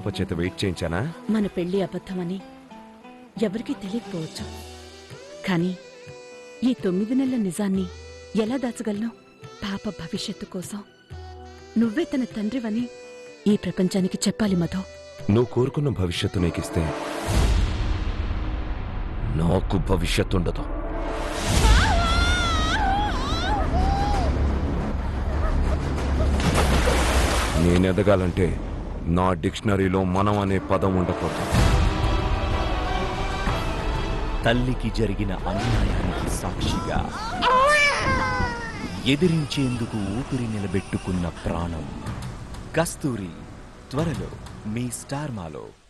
పాప చేత వెయిట్ చేయించానా మన పెళ్లి అబద్ధమని ఎవరికీ తెలియకపోవచ్చు కానీ ఈ తొమ్మిది నెలల నిజాన్ని ఎలా దాచగలను పాప భవిష్యత్తు కోసం నువ్వే తన తండ్రివని ఈ ప్రపంచానికి చెప్పాలి మధు నువ్వు కోరుకున్న భవిష్యత్తు నీకిస్తే నాకు భవిష్యత్తు ఉండదు నేను ఎదగాలంటే నా డిక్షనరీలో మనం అనే పదం ఉండకూడదు తల్లికి జరిగిన అన్యాయానికి సాక్షిగా ఎదిరించేందుకు ఊపిరి నిలబెట్టుకున్న ప్రాణం కస్తూరి త్వరలో మీ స్టార్ మాలో